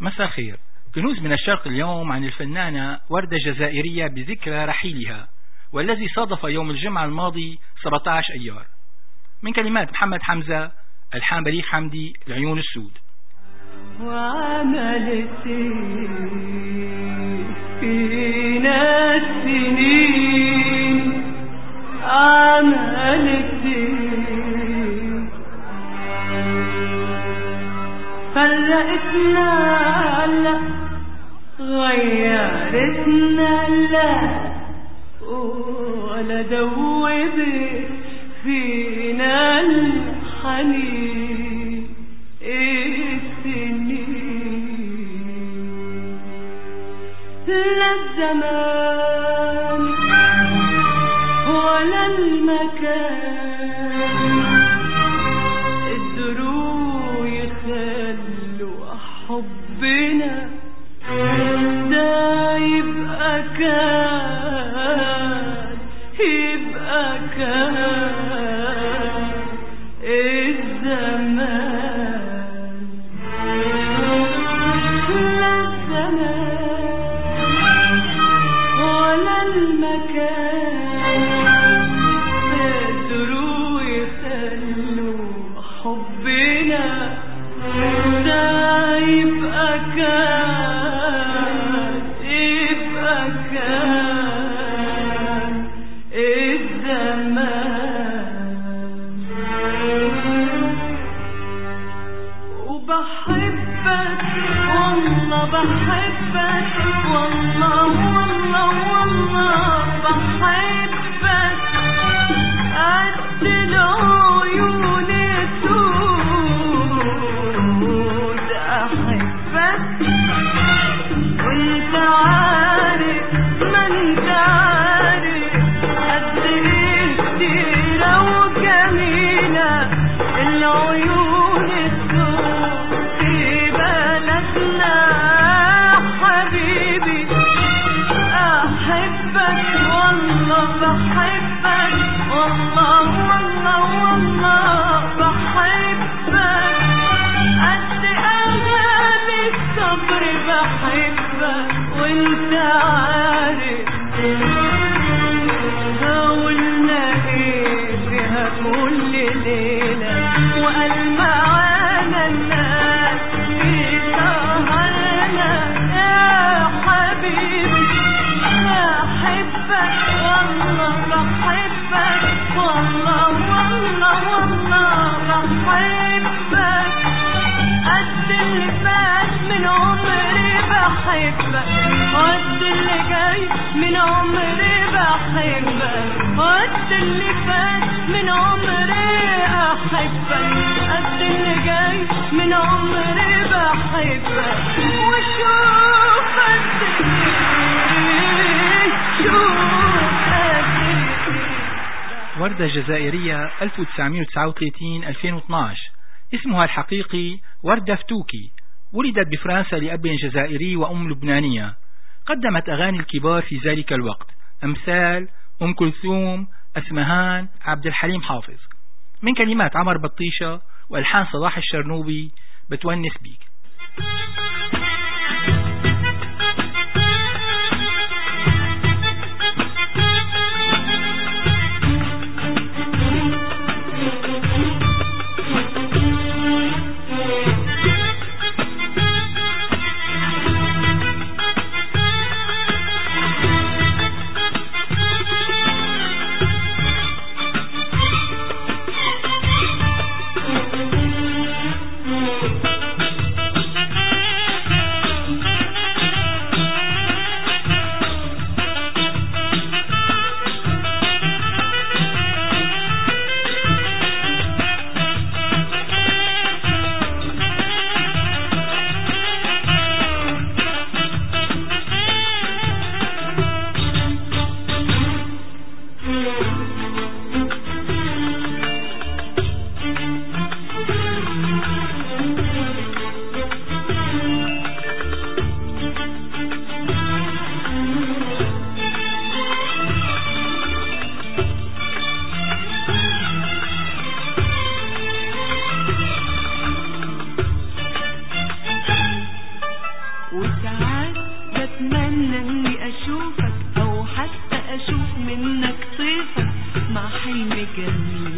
مساء الخير كنوز من الشرق اليوم عن الفنانة وردة جزائرية بذكرى رحيلها والذي صادف يوم الجمعة الماضي 17 أيار من كلمات محمد حمزة الحان بليغ حمدي العيون السود وعملت فينا السنين عملت فرقتنا لا غيرتنا لا ولا دوبت فينا الحنين السنين لا الزمان ولا المكان الدروب يخلوا حبنا ده يبقى كان يبقى كان الزمان لا الزمان ولا المكان قدروا يخلوا حبنا ده يبقى كان يبقى كان الزمان وبحبك والله بحبك والله والله والله بحبك قد العيون السود احبك وانت عارف ما انت عارف قد ايه كتيرة وجميلة العيون السود في بلدنا حبيبي احبك والله بحبك والله والله والله بحبك قد اغاني الصبر بحبك وانت عارف قولنا ايه فيها كل ليلة وقال معانا الناس في سهرنا يا حبيبي احبك والله بحبك والله والله والله بحبك قد اللي فات من عمري بحبك قد اللي جاي من عمري بحبك قد اللي فات من عمري احبك قد اللي جاي من عمري بحبك وشوف قد ايه شوف قد ايه وردة جزائرية 1939-2012 اسمها الحقيقي وردة فتوكي ولدت بفرنسا لأب جزائري وأم لبنانية قدمت أغاني الكبار في ذلك الوقت أمثال أم كلثوم أسمهان عبد الحليم حافظ من كلمات عمر بطيشة وألحان صلاح الشرنوبي بتونس بيك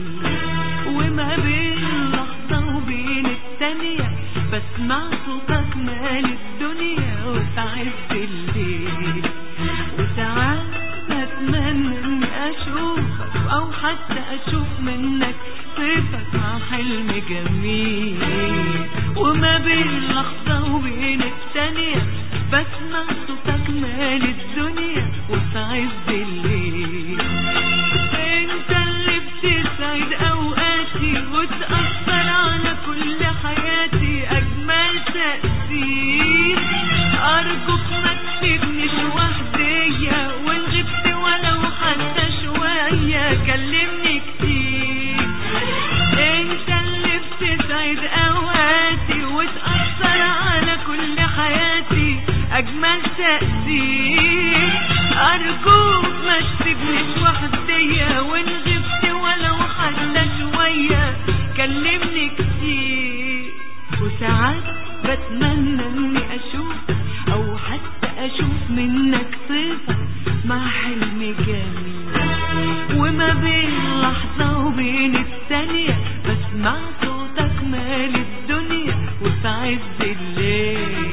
وما بين لحظة وبين التانية بسمع صوتك مال الدنيا وتعز الليل وساعات بتمنى اني اشوفك او حتى اشوف منك صفك مع حلم جميل وما بين لحظة وبين التانية بسمع صوتك مال الدنيا وتعز الليل انت اللي بتسعد اوقاتي وتأثر على كل حياتي اجمل تأثير ارجوك ما تسيبنيش وحدية وان غبت ولو حتى شوية كلمني كتير انت اللي بتسعد اوقاتي وتأثر على كل حياتي اجمل تأثير ارجوك ما تسيبنيش وحدية وان غبت ولو حتى شوية كلمني كتير وساعات بتمنى اني اشوف او حتى اشوف منك صفة مع حلم جميل وما بين لحظة وبين الثانية بسمع صوتك مال الدنيا وتعز الليل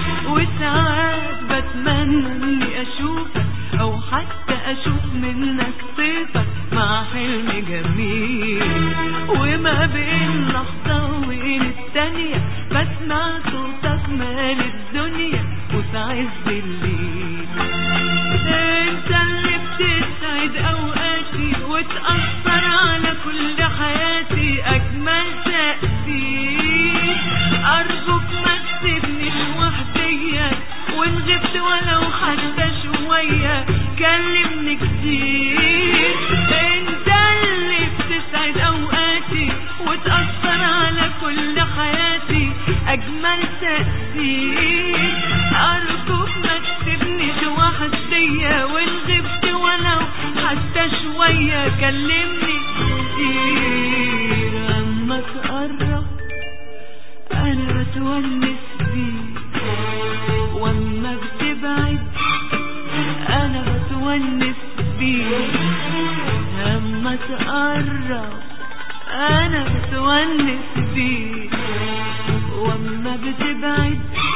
وساعات بتمنى اني اشوفك او حتى اشوف منك صفك مع حلم جميل وما بين لحظة وبين التانية بسمع صوتك مال الدنيا وتعز الليل انت اللي بتسعد اوقاتي وتأثر على كل حياتي اجمل تأثير ارجوك ما تسيبنيش وحدية وان غبت ولو حتى شوية كلمني كتير انت اللي بتسعد اوقاتي وتأثر على كل حياتي اجمل تأثير ارجوك ما تسيبنيش وحدية وان غبت ولو حتى شوية كلمني كتير اما تقرب انا بتونس بيك واما بتبعد انا بتونس بيك اما تقرب انا بتونس بيك واما بتبعد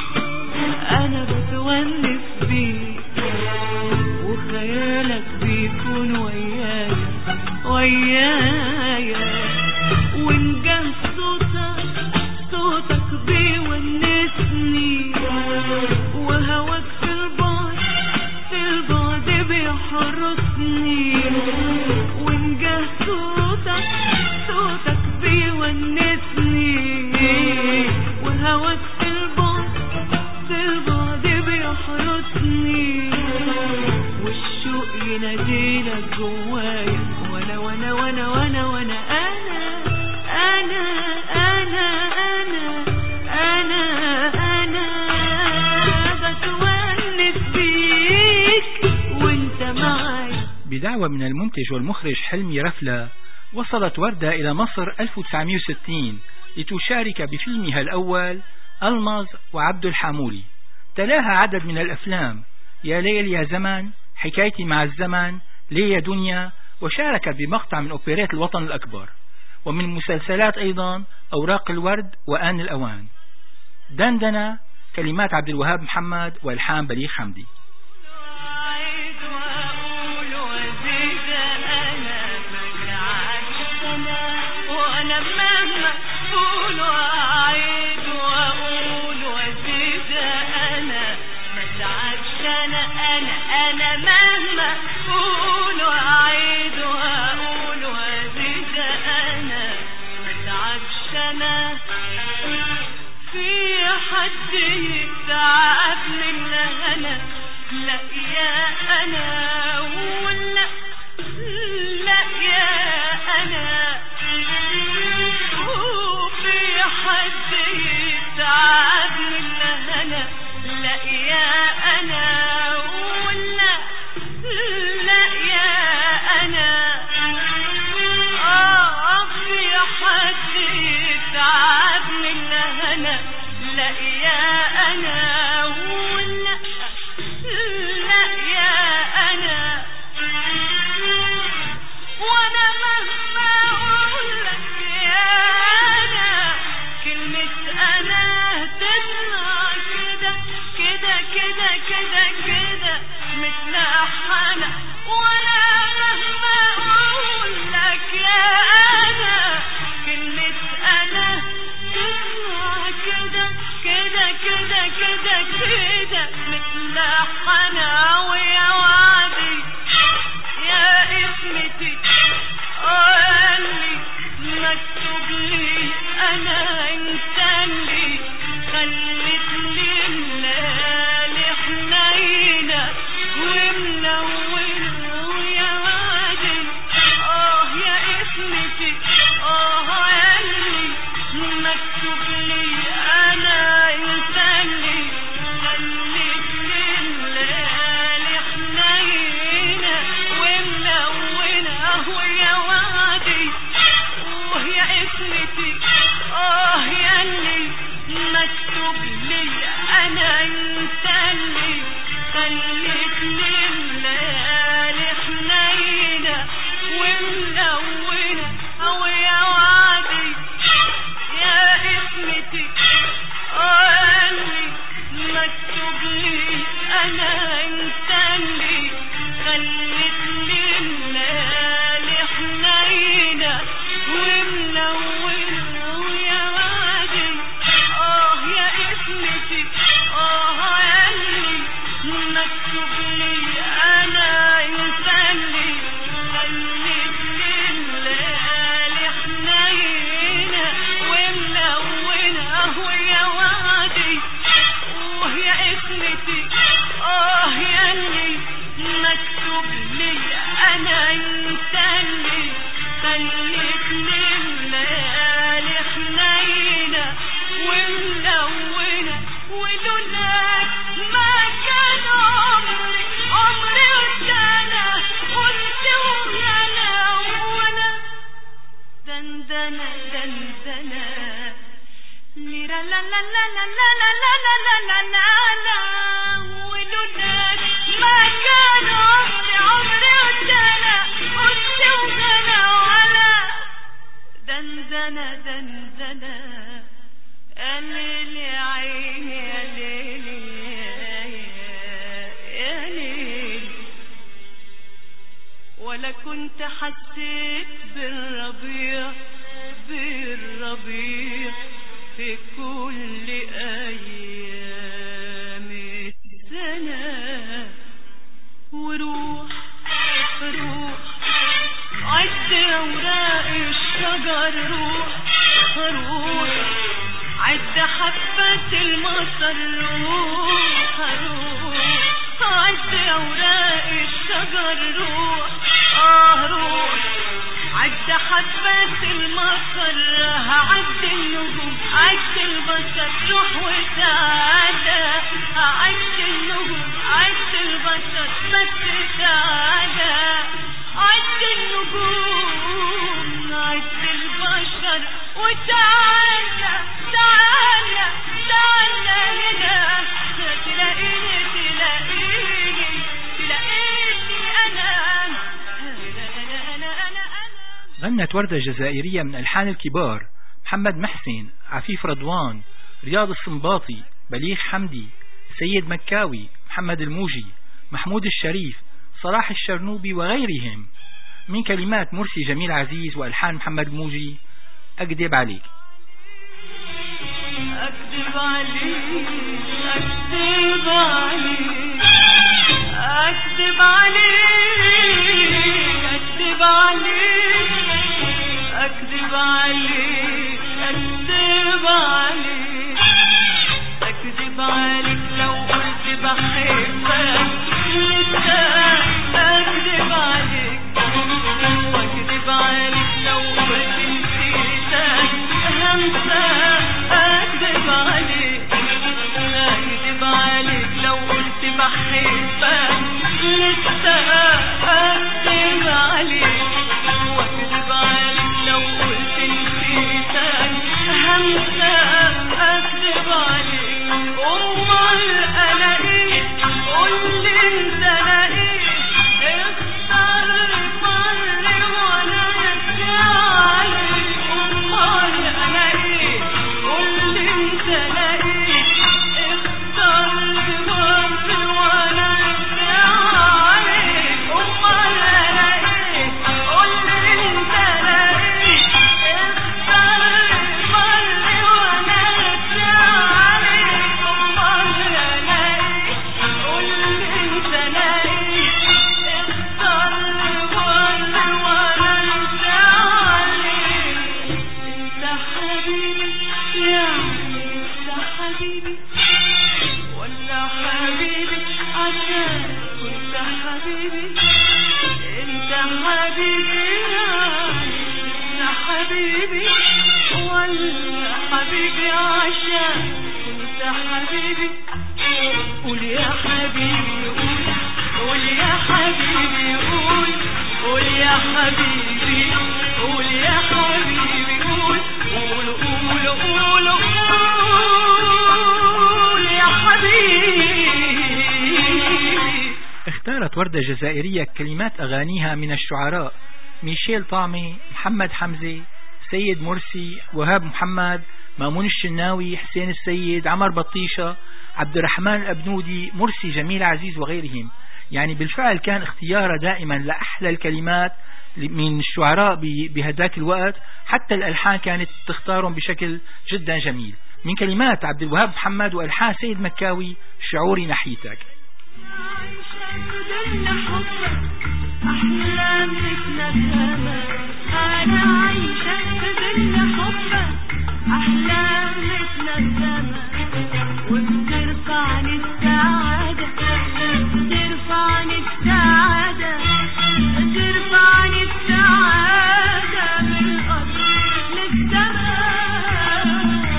انا بتونس بيك وخيالك بيكون ويايا ويايا وان جه صوتك صوتك بيونسني وهواك في البعد في البعد بيحرسني وان جه صوتك صوتك بيونسني وهواك في البعد في البعد بيحرسني والشوق يناديلك جوايا وانا وانا وانا وانا وانا انا انا انا انا انا انا بتونس بيك وانت معايا بدعوة من المنتج والمخرج حلمي رفلة وصلت وردة إلى مصر 1960 لتشارك بفيلمها الأول ألماظ وعبد الحامولي تلاها عدد من الأفلام يا ليل يا زمن حكايتي مع الزمن ليه يا دنيا وشاركت بمقطع من أوبريت الوطن الأكبر ومن مسلسلات أيضا أوراق الورد وآن الأوان دندنة كلمات عبد الوهاب محمد وإلحام بليغ حمدي وأعيد وأقول وأزيد أنا مجعلش أنا وأنا مهما أقول وأعيد وأقول وأزيد أنا مجعلش أنا أنا أنا مهما أقول وأعيد وأقول وأزيد أنا مجعلش أنا في حد يتعب من الهنا لا يا انا ولا لا يا انا وفي حد يتعب من الهنا لا يا انا ولا لا يا انا اه في حد يتعب من الهنا لا يا انا ولا لا يا انا وانا مهما مكتوب لي انا انت اللي خلتني الليالي حنينة وملونة ويا وادي اه يا اسمتي اه يا اللي مكتوب لي انا انت اللي خلتني الليالي حنينة وملونة ويا وادي وهي اسمتي اه يا اللي مكتوب لي انا انت اللي خلتني الليالي حنينة وملونة ويا وادي يا اسمتي اه اللي مكتوب لي انا انت اللي خلتني الليالي حنينة وملونة ويا وادي اه يا اسمتي اه يا اللي مكتوب لي انا انت اللي خلتني الليالي حنينة وملونة ويا وادي وهي اسمتي اه يا اللي مكتوب لي انا انت اللي خلتني الليالي حنينة وملونة ولولاك ما كان عمري عمري وسنة قلت ويانا وانا دندنة دندنة ليرا لا لا لا لا لا لا لا لا لا لا لا ولولاك ما كان عمري عمري وسنة قلت وسنة ولا دندنة دندنة يا ليل يا عيني يا ليل يا ليل ولا كنت حسيت بالربيع بالربيع في كل أيام السنة وروح روح عد أوراق الشجر روح روح عد حبات المطر روح روح عد أوراق الشجر روح آه روح عد حبات المطر عد النجوم عد البشر روح وتعالى عد النجوم عد البشر بس تعالى عد النجوم عد البشر وتعالى تعالى تعالى هنا تلاقيني تلاقيني تلاقيني انا انا انا انا انا غنت وردة جزائرية من ألحان الكبار محمد محسن عفيف رضوان رياض السنباطي بليغ حمدي سيد مكاوي محمد الموجي محمود الشريف صلاح الشرنوبي وغيرهم من كلمات مرسي جميل عزيز وألحان محمد الموجي أكذب عليك أكذب عليك أكذب عليك أكذب عليك أكذب عليك أكذب عليك أكذب عليك أكذب عليك لو قلت بحبك لسه أكذب عليك وأكذب عليك لو قلت نسيتك همسة أكذب عليك أكذب عليك لو قلت بحبك لسه أكذب عليك وأكذب عليك لو قلت نسيتك همسة أكذب عليك أمال أنا إيه قول لي أنت أنا إيه اختار مر وأنا حبيبي قول يا حبيبي قول قول يا حبيبي قول قول يا حبيبي قول يا حبيبي قول قول قول قول قول يا حبيبي اختارت وردة جزائرية كلمات أغانيها من الشعراء ميشيل طامي محمد حمزة سيد مرسي وهاب محمد مامون الشناوي حسين السيد عمر بطيشة عبد الرحمن الأبنودي مرسي جميل عزيز وغيرهم يعني بالفعل كان اختياره دائما لأحلى الكلمات من الشعراء بهذاك الوقت حتى الألحان كانت تختارهم بشكل جدا جميل من كلمات عبد الوهاب محمد وألحان سيد مكاوي شعوري ناحيتك أحلامك ندامة أنا عايشة في ظل حبك أحلامك ندامة وبترفعني السعادة ترفعني السعادة ترفعني السعادة من الأرض للسماء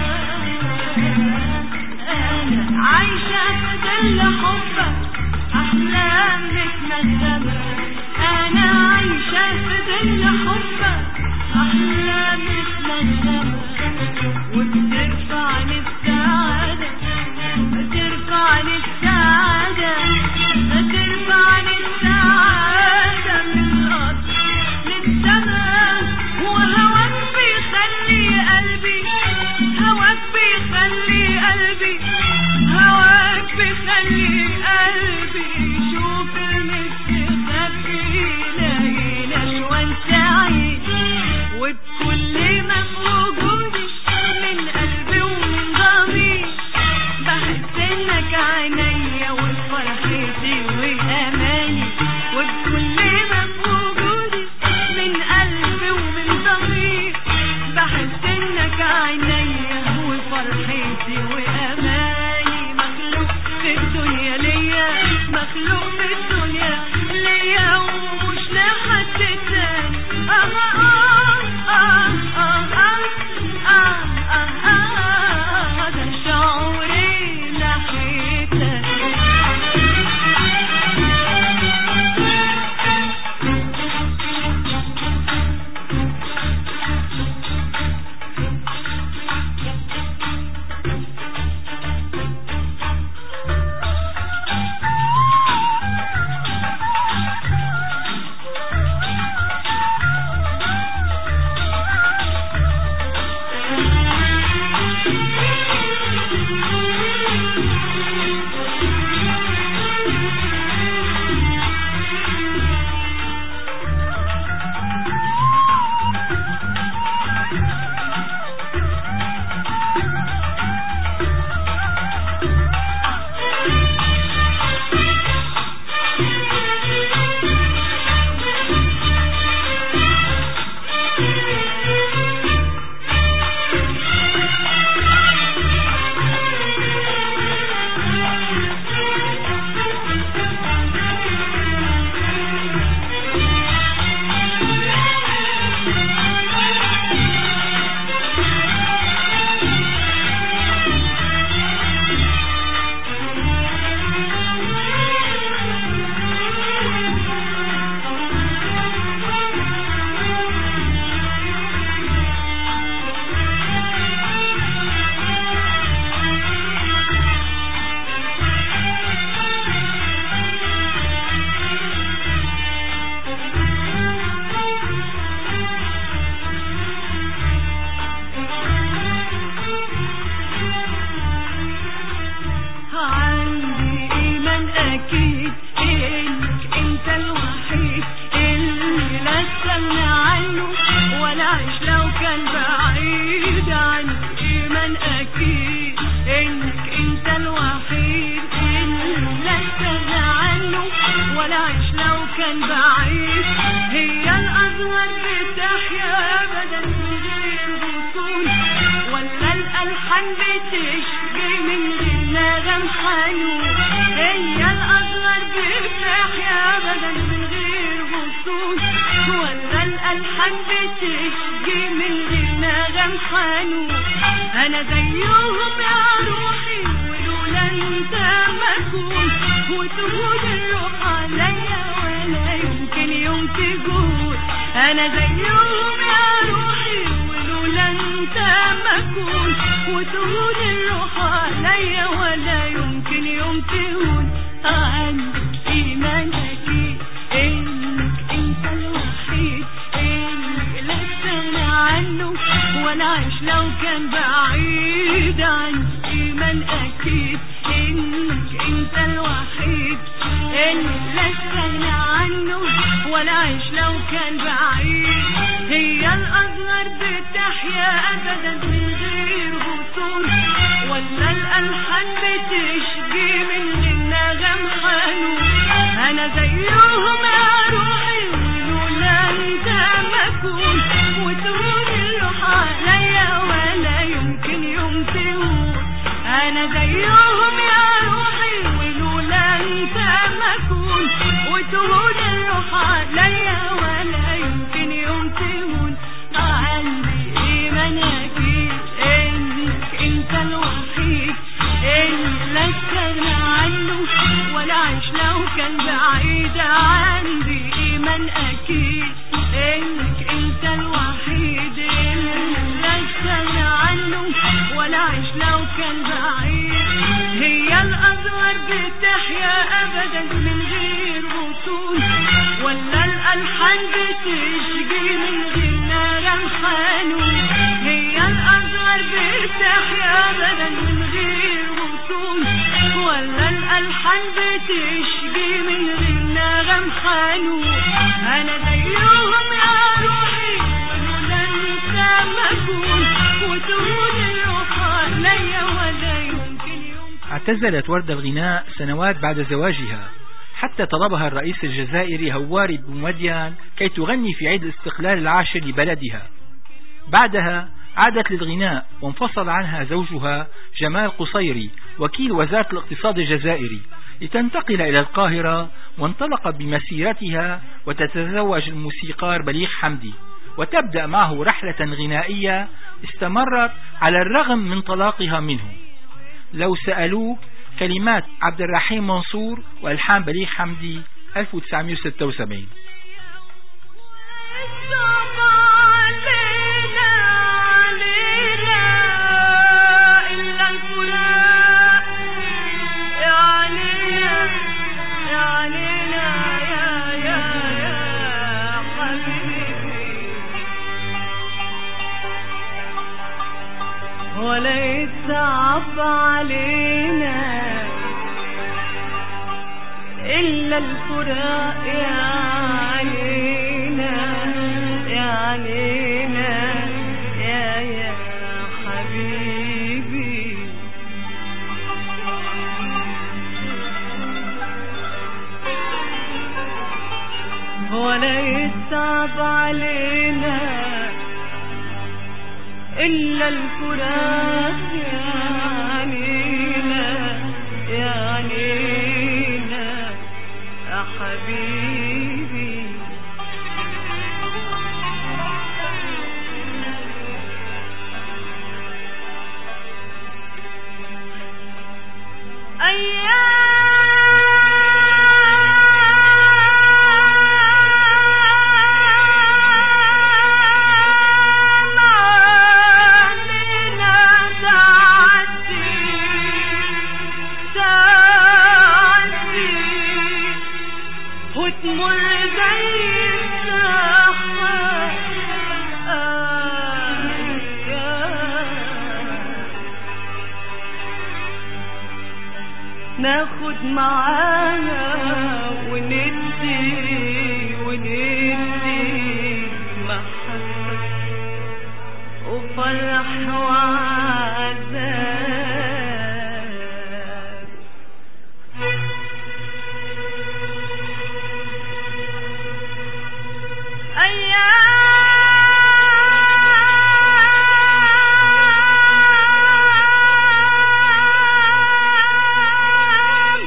أنا عايشة في ظل حبك أحلامك ندامة أنا عايشة في ظل حبك أحلامك ندامة وبترفعني السعادة ترفعني السعادة ترفعني السعادة من الأرض للسماء وهواك بيخلي قلبي هواك بيخلي قلبي هواك بيخلي قلبي يشوف المستخبي لاقينا شوان سعيد وبكل ما في وجودي من قلبي ومن ضميري بحس انك عينيا وفرحتي واماني وبكل ما في وجودي من قلبي ومن ضميري بحس انك عينيا وفرحتي واماني مخلوق في الدنيا ليا مخلوق في الدنيا ليا ومش لحد تاني آه آه آه آه آه آه آه آه ده شعوري ناحيتك عندي إيمان أكيد إنك أنت الوحيد اللي لا استغنى عنه ولا أعيش لو كان بعيد عندي إيمان أكيد إنك أنت الوحيد اللي لا استغنى عنه ولا أعيش لو كان بعيد هي الأزهر بتحيا أبدا من غير غصون ولا الألحان بتشكي من غير نغم حنون هي الأزهر بتحيا أبدا من غير غصون ولا الألحان بتشكي من غير نغم حنون أنا زيهم يا روحي ولولا ولولا انت ما اكون وتهون الروح عليا ولا يمكن يوم تقول انا زيهم يا روحي ولولا انت ما اكون وتهون الروح عليا ولا يمكن يوم تهون عندي ايمان اكيد انك انت الوحيد اللي لا استغنى عنه ولا عيش لو كان بعيد عندي ايمان اكيد انك انت الوحيد اللي لا استغنى عنه ولا عيش لو كان بعيد هي الاصغر بتحيا ابدا من غير بطول ولا الالحان بتشجي من غير نغم حنون انا زيهم يا روحي ولولا انت ما اكون وتهون الروح عليا ولا يمكن يوم تهون انا زيهم يا روحي ولولا انت ما اكون وتهون الروح عليا ولا يمكن يوم تهون عندي ايمان اكيد انك انت الوحيد اللي لا استغنى عنه ولا عيش لو كان بعيد عندي ايمان اكيد انك انت الوحيد اللي لا استغنى عنه ولا عيش لو كان بعيد هي الاصغر بتحيا ابدا من غير بطول ولا الالحان بتشجي من غير نغم حنون هي الاصغر بتحيا ابدا من غير بطول ولا الالحان بتشجي من غير نغم حنون انا زيهم يا روحي ولولا انت ما اكون وتهون الروح عليا ولا يمكن يوم اعتزلت وردة الغناء سنوات بعد زواجها حتى طلبها الرئيس الجزائري هواري بومديان كي تغني في عيد الاستقلال العاشر لبلدها بعدها عادت للغناء وانفصل عنها زوجها جمال قصيري وكيل وزارة الاقتصاد الجزائري لتنتقل إلى القاهرة وانطلقت بمسيرتها وتتزوج الموسيقار بليغ حمدي وتبدأ معه رحلة غنائية استمرت على الرغم من طلاقها منه لو سألوك كلمات عبد الرحيم منصور وألحان بليغ حمدي 1976 ولا يتصعب علينا إلا الفراق يا علينا يا علينا يا يا حبيبي ولا يصعب علينا إلا الفراق يا عنينا يا عنينا يا حبيبي أيام علينا تعدي تعدي وتمر زي السحاب ناخد معانا وندي وندي محبة وفرح وعذاب أيام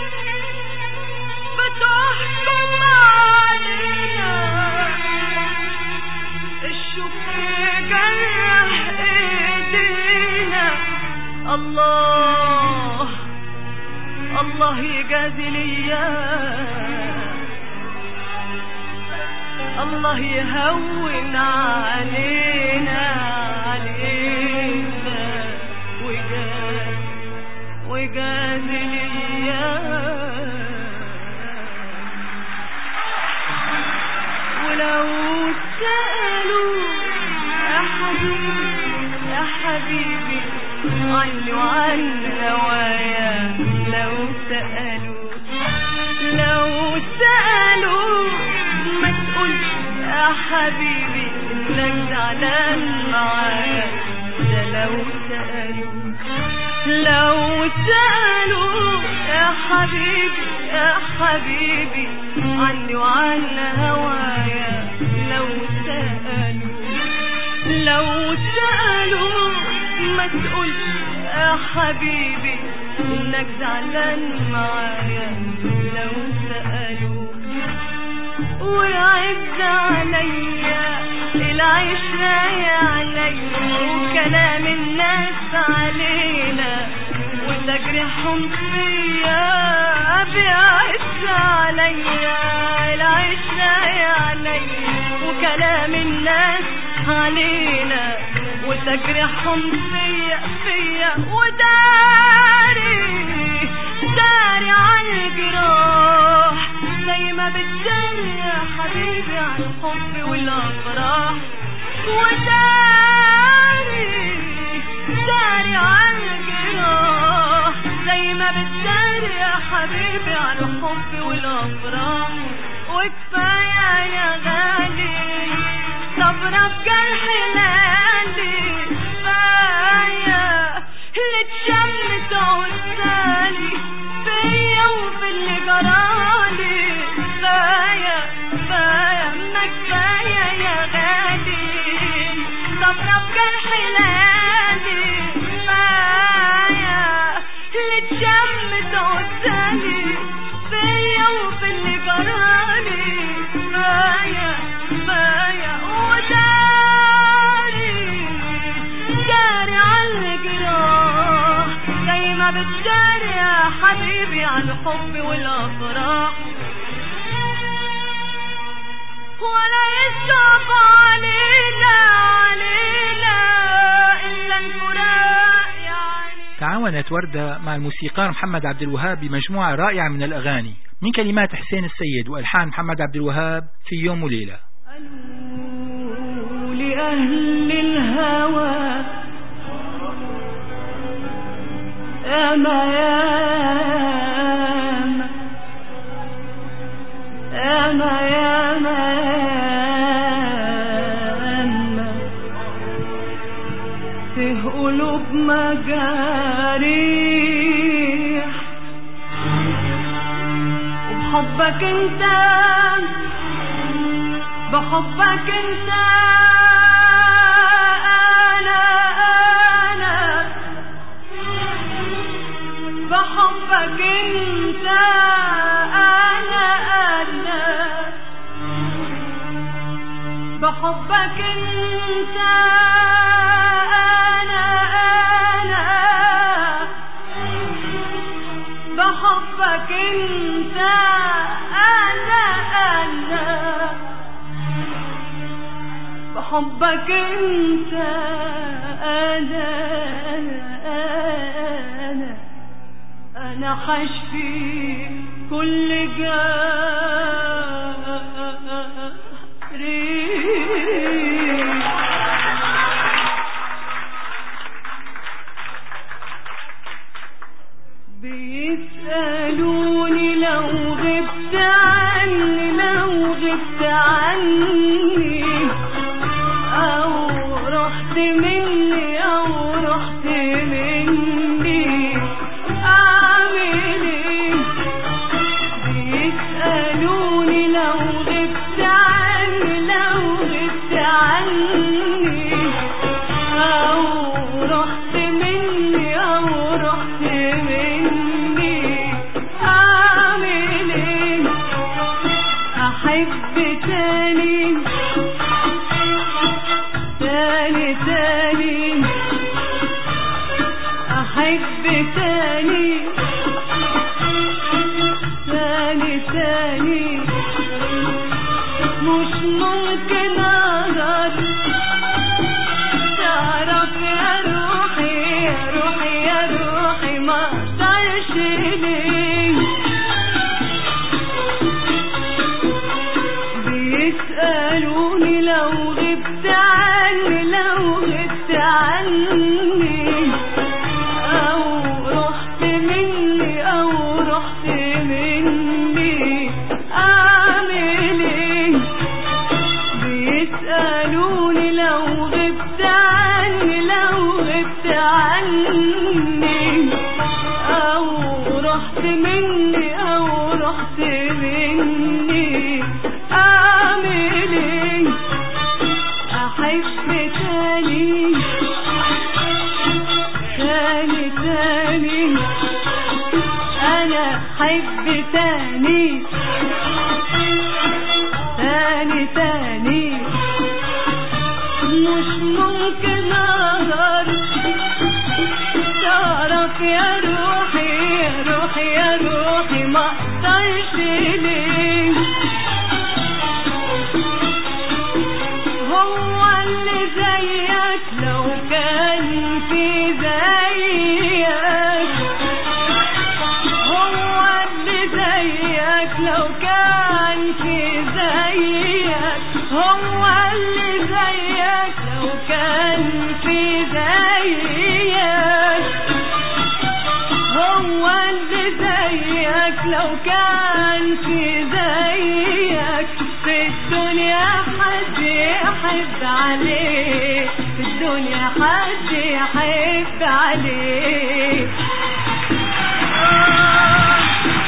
بتحكم علينا الشوق جرح ايدينا الله الله يجازي ليا الله يهون علينا علينا وجاز وجازي ليا ولو سألوا يا حبيبي يا حبيبي عني وعن هوايا لو سألوا لو سألوا ما تقولش يا حبيبي انك زعلان معايا ده لو سألوا لو سألوا يا حبيبي يا حبيبي عني وعن هوايا لو سألوا لو سألوا ما تقولش يا حبيبي انك زعلان معايا لو سألوا ويعز عليا العشرة يا عليا وكلام الناس علينا وتجريحهم فيا بيعز عليا العشرة يا عليا وكلام الناس علينا وتجريحهم فيا فيا وداري داري على الجراح زي ما بتداري يا حبيبي على الحب والافراح وداري داري على الجراح زي ما بتداري يا حبيبي على الحب والافراح وكفايه يا غالي صبرك جرح لالي كفايه اللي اتشمت عسالي فيا وفي اللي جرالي كفايه كفايه ما كفايه يا غالي صبرك جرح لالي كفايه اللي اتشمت عسالي فيا وفي اللي جرالي كفايه كفايه وداري داري على الجراح زي ما بتداري يا حبيبي على الحب والافراح ولا يصعب علينا علينا الا الفراق يعني تعاونت وردة مع الموسيقار محمد عبد الوهاب بمجموعة رائعة من الأغاني من كلمات حسين السيد وألحان محمد عبد الوهاب في يوم وليلة قالوا لأهل الهوى أما ياما أما ياما ياما في قلوب مجاريح وبحبك انت بحبك انت انا انا بحبك انت انا انا بحبك انت انا انا بحبك انت انا انا بحبك انت انا انا انا حشفي كل جاري بيسألوني لو غبت عني لو غبت عني أو رحت مني أو رحت مني أعمل إيه بيسألوني لو غبت عني لو غبت عني أو رحت مني أو رحت مني أعمل إيه أحب تاني تاني تاني أحب تاني عني أو رحت مني أو رحت مني أعمل إيه بيسألوني لو غبت عني لو غبت عني أو رحت مني أو رحت مني أعمل إيه أحب تاني تاني تاني أنا أحب تاني تاني تاني مش ممكن أقدر تعرف يا روحي يا روحي يا روحي ما اقدرش ليه هو اللي زيك لو كان في زيك هو اللي زيك لو كان في زيك هو اللي زيك لو كان في زيك هو اللي زيك لو كان في زيك في الدنيا حد يحب عليه في الدنيا حد يحب عليه آه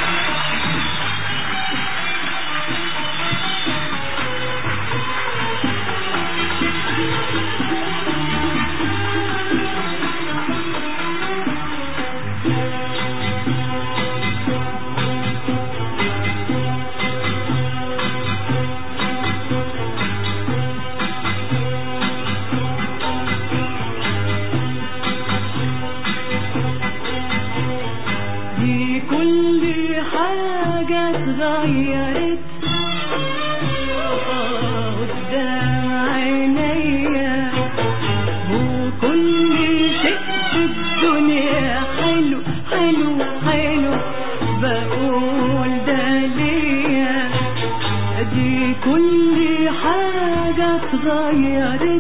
دي كل حاجة اتغيرت قدام عينيا وكل شيء في الدنيا حلو حلو حلو بقول ده ليا دي كل حاجة اتغيرت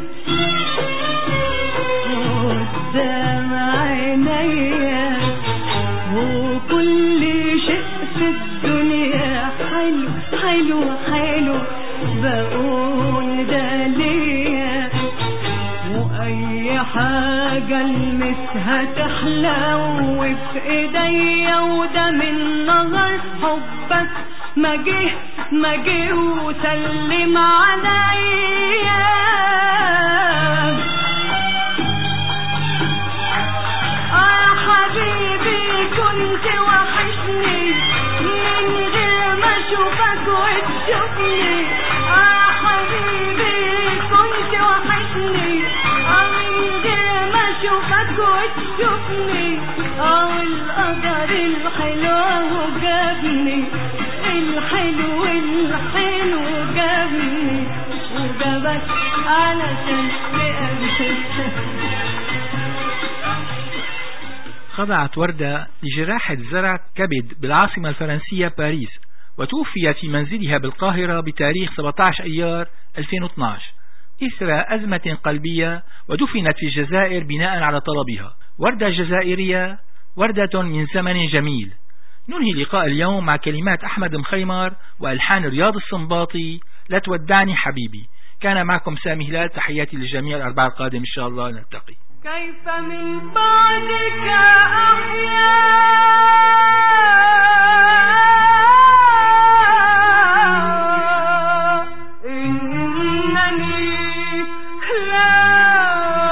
قدام عينيا وكل شيء في الدنيا حلو حلو حلو بقول ده ليا واي حاجة المسها تحلو في ايديا وده من نظر حبك ما جه ما جه وسلم عليا آه حبيبي كنت وحشني من غير ما اشوفك وتشوفني آه حبيبي كنت وحشني آه من غير ما اشوفك وتشوفني اه القدر الحلو هو جابني الحلو الحلو جابني وجابك علشان تقابلك خضعت وردة لجراحة زرع كبد بالعاصمة الفرنسية باريس وتوفيت في منزلها بالقاهرة بتاريخ 17 أيار 2012 إثر أزمة قلبية ودفنت في الجزائر بناء على طلبها وردة جزائرية وردة من زمن جميل ننهي لقاء اليوم مع كلمات أحمد مخيمر وألحان رياض الصنباطي لا تودعني حبيبي كان معكم سامي هلال تحياتي للجميع الأربعاء القادم إن شاء الله نلتقي كيف من بعدك أحيا إنني لا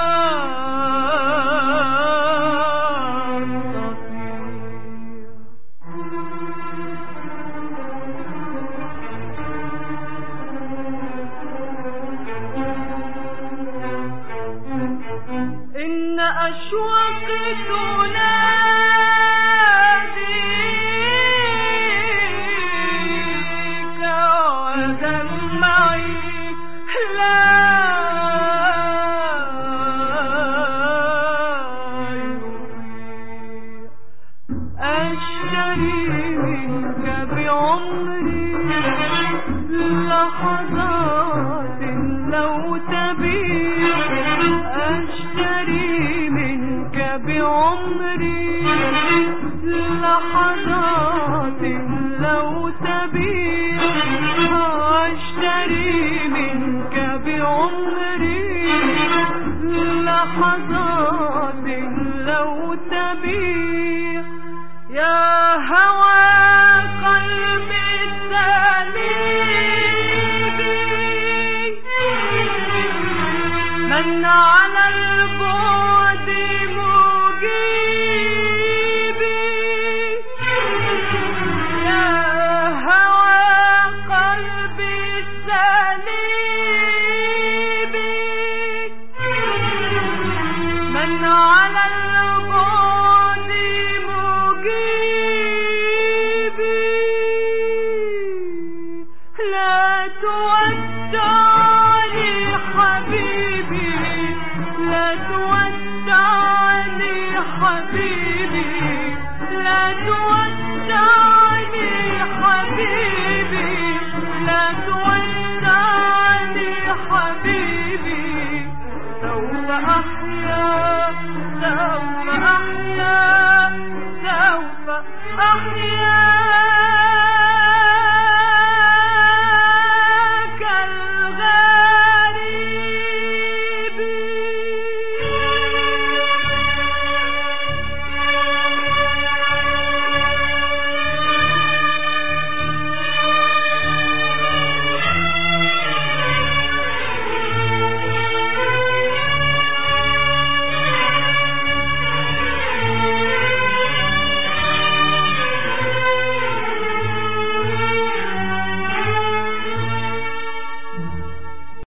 أستطيع إن أشواقي تناديك ودمعي لا يطيق أشتري منك بعمري لحظات لو تبيع أشتري بعمري لحظات لو تبيع أشتري منك بعمري لحظات لو تبيع يا هوى قلبي السليم من على البعد مجيبي يا هوى قلبي السليم من على البعد مجيبي لا تودعني حبيبي لا تودعني حبيبي